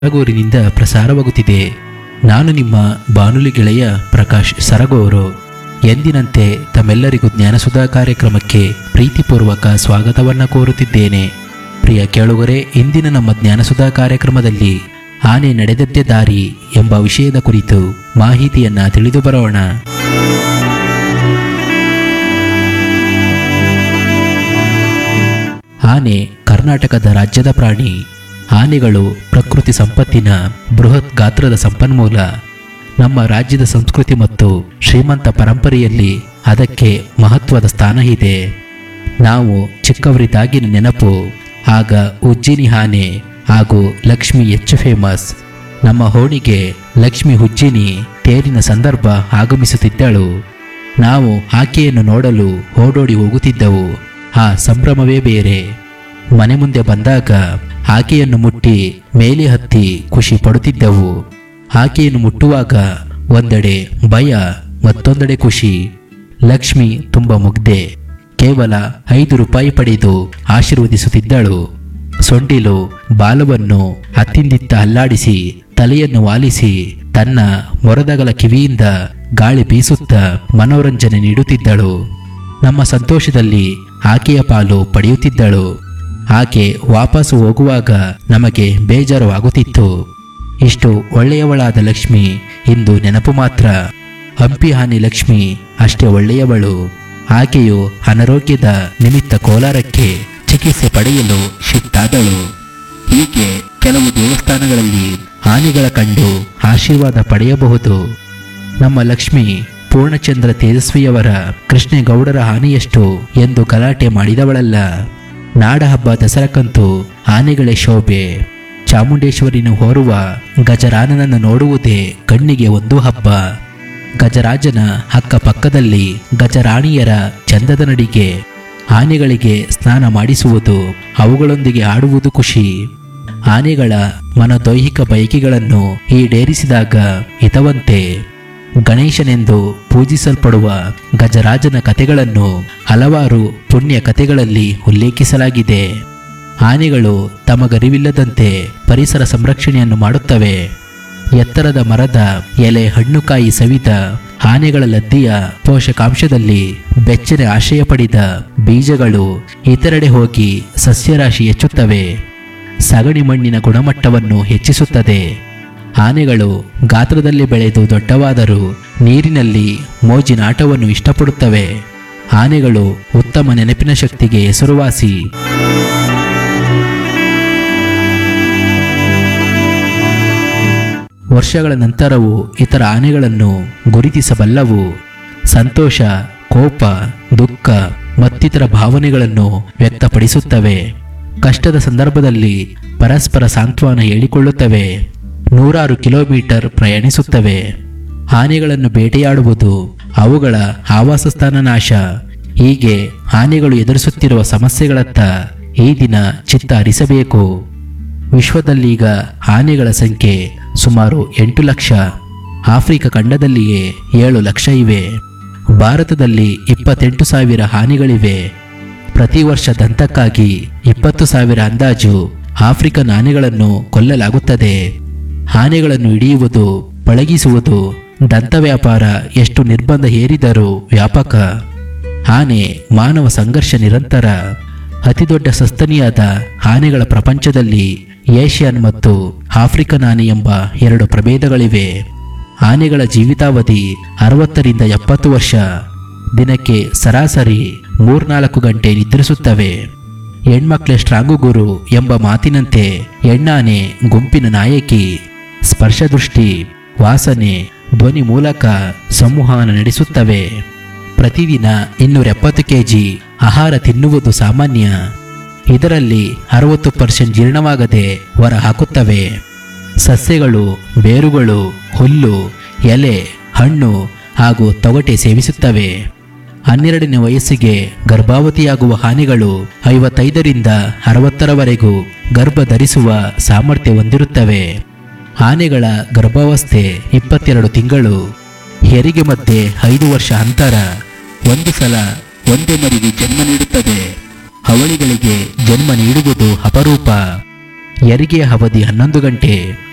ಸರಗೂರಿನಿಂದ ಪ್ರಸಾರವಾಗುತ್ತಿದೆ ನಾನು ನಿಮ್ಮ ಬಾನುಲಿ ಗೆಳೆಯ ಪ್ರಕಾಶ್ ಸರಗೂರು ಎಂದಿನಂತೆ ತಮ್ಮೆಲ್ಲರಿಗೂ ಜ್ಞಾನಸುಧಾ ಕಾರ್ಯಕ್ರಮಕ್ಕೆ ಪ್ರೀತಿಪೂರ್ವಕ ಸ್ವಾಗತವನ್ನು ಕೋರುತ್ತಿದ್ದೇನೆ ಪ್ರಿಯ ಕೇಳುಗರೆ ಇಂದಿನ ನಮ್ಮ ಜ್ಞಾನಸುಧಾ ಕಾರ್ಯಕ್ರಮದಲ್ಲಿ ಆನೆ ನಡೆದದ್ದೇ ದಾರಿ ಎಂಬ ವಿಷಯದ ಕುರಿತು ಮಾಹಿತಿಯನ್ನ ತಿಳಿದು ಬರೋಣ ಆನೆ ಕರ್ನಾಟಕದ ರಾಜ್ಯದ ಪ್ರಾಣಿ ಆನೆಗಳು ಪ್ರಕೃತಿ ಸಂಪತ್ತಿನ ಬೃಹತ್ ಗಾತ್ರದ ಸಂಪನ್ಮೂಲ ನಮ್ಮ ರಾಜ್ಯದ ಸಂಸ್ಕೃತಿ ಮತ್ತು ಶ್ರೀಮಂತ ಪರಂಪರೆಯಲ್ಲಿ ಅದಕ್ಕೆ ಮಹತ್ವದ ಸ್ಥಾನ ಇದೆ ನಾವು ಚಿಕ್ಕವರಿದ್ದಾಗಿನ ನೆನಪು ಆಗ ಉಜ್ಜಿನಿ ಆನೆ ಹಾಗೂ ಲಕ್ಷ್ಮಿ ಹೆಚ್ಚು ಫೇಮಸ್ ನಮ್ಮ ಹೋಣಿಗೆ ಲಕ್ಷ್ಮಿ ಹುಜ್ಜಿನಿ ತೇರಿನ ಸಂದರ್ಭ ಆಗಮಿಸುತ್ತಿದ್ದಳು ನಾವು ಆಕೆಯನ್ನು ನೋಡಲು ಓಡೋಡಿ ಹೋಗುತ್ತಿದ್ದೆವು ಆ ಸಂಭ್ರಮವೇ ಬೇರೆ ಮನೆ ಮುಂದೆ ಬಂದಾಗ ಆಕೆಯನ್ನು ಮುಟ್ಟಿ ಮೇಲೆ ಹತ್ತಿ ಖುಷಿ ಪಡುತ್ತಿದ್ದೆವು ಆಕೆಯನ್ನು ಮುಟ್ಟುವಾಗ ಒಂದೆಡೆ ಭಯ ಮತ್ತೊಂದೆಡೆ ಖುಷಿ ಲಕ್ಷ್ಮಿ ತುಂಬ ಮುಗ್ಧೆ ಕೇವಲ ಐದು ರೂಪಾಯಿ ಪಡೆದು ಆಶೀರ್ವದಿಸುತ್ತಿದ್ದಳು ಸೊಂಡಿಲು ಬಾಲವನ್ನು ಅತ್ತಿಂದಿತ್ತ ಅಲ್ಲಾಡಿಸಿ ತಲೆಯನ್ನು ವಾಲಿಸಿ ತನ್ನ ಮೊರದಗಲ ಕಿವಿಯಿಂದ ಗಾಳಿ ಬೀಸುತ್ತಾ ಮನೋರಂಜನೆ ನೀಡುತ್ತಿದ್ದಳು ನಮ್ಮ ಸಂತೋಷದಲ್ಲಿ ಆಕೆಯ ಪಾಲು ಪಡೆಯುತ್ತಿದ್ದಳು ಆಕೆ ವಾಪಸ್ಸು ಹೋಗುವಾಗ ನಮಗೆ ಬೇಜಾರು ಇಷ್ಟು ಒಳ್ಳೆಯವಳಾದ ಲಕ್ಷ್ಮಿ ಇಂದು ನೆನಪು ಮಾತ್ರ ಹಂಪಿ ಹಾನಿ ಲಕ್ಷ್ಮಿ ಅಷ್ಟೇ ಒಳ್ಳೆಯವಳು ಆಕೆಯು ಅನಾರೋಗ್ಯದ ನಿಮಿತ್ತ ಕೋಲಾರಕ್ಕೆ ಚಿಕಿತ್ಸೆ ಪಡೆಯಲು ಶಿಫ್ಟಾದಳು ಹೀಗೆ ಕೆಲವು ದೇವಸ್ಥಾನಗಳಲ್ಲಿ ಆನೆಗಳ ಕಂಡು ಆಶೀರ್ವಾದ ಪಡೆಯಬಹುದು ನಮ್ಮ ಲಕ್ಷ್ಮಿ ಪೂರ್ಣಚಂದ್ರ ತೇಜಸ್ವಿಯವರ ಕೃಷ್ಣೇಗೌಡರ ಹಾನಿಯಷ್ಟು ಎಂದು ಗಲಾಟೆ ಮಾಡಿದವಳಲ್ಲ ನಾಡಹಬ್ಬ ದಸರಕ್ಕಂತೂ ಆನೆಗಳೇ ಶೋಭೆ ಚಾಮುಂಡೇಶ್ವರಿನ ಹೊರುವ ಗಜರಾನನನ್ನು ನೋಡುವುದೇ ಕಣ್ಣಿಗೆ ಒಂದು ಹಬ್ಬ ಗಜರಾಜನ ಅಕ್ಕಪಕ್ಕದಲ್ಲಿ ಗಜರಾಣಿಯರ ಚಂದದ ನಡಿಗೆ ಆನೆಗಳಿಗೆ ಸ್ನಾನ ಮಾಡಿಸುವುದು ಅವುಗಳೊಂದಿಗೆ ಆಡುವುದು ಖುಷಿ ಆನೆಗಳ ಮನದೈಹಿಕ ಬಯಕೆಗಳನ್ನು ಈಡೇರಿಸಿದಾಗ ಹಿತವಂತೆ ಗಣೇಶನೆಂದು ಪೂಜಿಸಲ್ಪಡುವ ಗಜರಾಜನ ಕಥೆಗಳನ್ನು ಹಲವಾರು ಪುಣ್ಯ ಕಥೆಗಳಲ್ಲಿ ಉಲ್ಲೇಖಿಸಲಾಗಿದೆ ಆನೆಗಳು ತಮಗರಿವಿಲ್ಲದಂತೆ ಪರಿಸರ ಸಂರಕ್ಷಣೆಯನ್ನು ಮಾಡುತ್ತವೆ ಎತ್ತರದ ಮರದ ಎಲೆ ಹಣ್ಣುಕಾಯಿ ಸವಿತ ಆನೆಗಳ ಲದ್ದಿಯ ಪೋಷಕಾಂಶದಲ್ಲಿ ಬೆಚ್ಚನೆ ಆಶ್ರಯ ಪಡೆದ ಬೀಜಗಳು ಇತರೆಡೆ ಹೋಗಿ ಸಸ್ಯರಾಶಿ ಹೆಚ್ಚುತ್ತವೆ ಸಗಣಿ ಮಣ್ಣಿನ ಗುಣಮಟ್ಟವನ್ನು ಹೆಚ್ಚಿಸುತ್ತದೆ ಆನೆಗಳು ಗಾತ್ರದಲ್ಲಿ ಬೆಳೆದು ದೊಡ್ಡವಾದರೂ ನೀರಿನಲ್ಲಿ ಮೋಜಿನ ಆಟವನ್ನು ಇಷ್ಟಪಡುತ್ತವೆ ಆನೆಗಳು ಉತ್ತಮ ನೆನಪಿನ ಶಕ್ತಿಗೆ ಹೆಸರುವಾಸಿ ವರ್ಷಗಳ ನಂತರವೂ ಇತರ ಆನೆಗಳನ್ನು ಗುರುತಿಸಬಲ್ಲವು ಸಂತೋಷ ಕೋಪ ದುಃಖ ಮತ್ತಿತರ ಭಾವನೆಗಳನ್ನು ವ್ಯಕ್ತಪಡಿಸುತ್ತವೆ ಕಷ್ಟದ ಸಂದರ್ಭದಲ್ಲಿ ಪರಸ್ಪರ ಸಾಂತ್ವನ ಹೇಳಿಕೊಳ್ಳುತ್ತವೆ ನೂರಾರು ಕಿಲೋಮೀಟರ್ ಪ್ರಯಾಣಿಸುತ್ತವೆ ಆನೆಗಳನ್ನು ಬೇಟೆಯಾಡುವುದು ಅವುಗಳ ಆವಾಸ ಸ್ಥಾನ ನಾಶ ಹೀಗೆ ಆನೆಗಳು ಎದುರಿಸುತ್ತಿರುವ ಸಮಸ್ಯೆಗಳತ್ತ ಈ ದಿನ ಚಿತ್ತ ಹರಿಸಬೇಕು ವಿಶ್ವದಲ್ಲೀಗ ಆನೆಗಳ ಸಂಖ್ಯೆ ಸುಮಾರು ಎಂಟು ಲಕ್ಷ ಆಫ್ರಿಕಾ ಖಂಡದಲ್ಲಿಯೇ ಏಳು ಲಕ್ಷ ಇವೆ ಭಾರತದಲ್ಲಿ ಇಪ್ಪತ್ತೆಂಟು ಸಾವಿರ ಆನೆಗಳಿವೆ ಪ್ರತಿ ವರ್ಷ ದಂತಕ್ಕಾಗಿ ಇಪ್ಪತ್ತು ಸಾವಿರ ಅಂದಾಜು ಆಫ್ರಿಕನ್ ಆನೆಗಳನ್ನು ಕೊಲ್ಲಲಾಗುತ್ತದೆ ಆನೆಗಳನ್ನು ಹಿಡಿಯುವುದು ಪಳಗಿಸುವುದು ದಂತ ವ್ಯಾಪಾರ ಎಷ್ಟು ನಿರ್ಬಂಧ ಹೇರಿದರೂ ವ್ಯಾಪಕ ಆನೆ ಮಾನವ ಸಂಘರ್ಷ ನಿರಂತರ ಅತಿದೊಡ್ಡ ಸಸ್ತನಿಯಾದ ಆನೆಗಳ ಪ್ರಪಂಚದಲ್ಲಿ ಏಷ್ಯನ್ ಮತ್ತು ಆಫ್ರಿಕನ್ ಆನೆ ಎಂಬ ಎರಡು ಪ್ರಭೇದಗಳಿವೆ ಆನೆಗಳ ಜೀವಿತಾವಧಿ ಅರವತ್ತರಿಂದ ಎಪ್ಪತ್ತು ವರ್ಷ ದಿನಕ್ಕೆ ಸರಾಸರಿ ಮೂರ್ನಾಲ್ಕು ಗಂಟೆ ನಿದ್ರಿಸುತ್ತವೆ ಹೆಣ್ಮಕ್ಳೆ ಸ್ಟ್ರಾಂಗು ಗುರು ಎಂಬ ಮಾತಿನಂತೆ ಹೆಣ್ಣಾನೆ ಗುಂಪಿನ ನಾಯಕಿ ಸ್ಪರ್ಶದೃಷ್ಟಿ ವಾಸನೆ ಧ್ವನಿ ಮೂಲಕ ಸಂವಹನ ನಡೆಸುತ್ತವೆ ಪ್ರತಿದಿನ ಇನ್ನೂರ ಎಪ್ಪತ್ತು ಕೆಜಿ ಆಹಾರ ತಿನ್ನುವುದು ಸಾಮಾನ್ಯ ಇದರಲ್ಲಿ ಅರವತ್ತು ಪರ್ಸೆಂಟ್ ಜೀರ್ಣವಾಗದೆ ಹೊರ ಹಾಕುತ್ತವೆ ಸಸ್ಯಗಳು ಬೇರುಗಳು ಹುಲ್ಲು ಎಲೆ ಹಣ್ಣು ಹಾಗೂ ತೊಗಟೆ ಸೇವಿಸುತ್ತವೆ ಹನ್ನೆರಡನೇ ವಯಸ್ಸಿಗೆ ಗರ್ಭಾವತಿಯಾಗುವ ಹಾನಿಗಳು ಐವತ್ತೈದರಿಂದ ಅರವತ್ತರವರೆಗೂ ಗರ್ಭ ಧರಿಸುವ ಸಾಮರ್ಥ್ಯ ಹೊಂದಿರುತ್ತವೆ ಆನೆಗಳ ಗರ್ಭಾವಸ್ಥೆ ಇಪ್ಪತ್ತೆರಡು ತಿಂಗಳು ಹೆರಿಗೆ ಮಧ್ಯೆ ಐದು ವರ್ಷ ಅಂತರ ಒಂದು ಸಲ ಒಂದೇ ಮರಿಗೆ ಜನ್ಮ ನೀಡುತ್ತದೆ ಅವಳಿಗಳಿಗೆ ಜನ್ಮ ನೀಡುವುದು ಅಪರೂಪ ಹೆರಿಗೆಯ ಅವಧಿ ಹನ್ನೊಂದು ಗಂಟೆ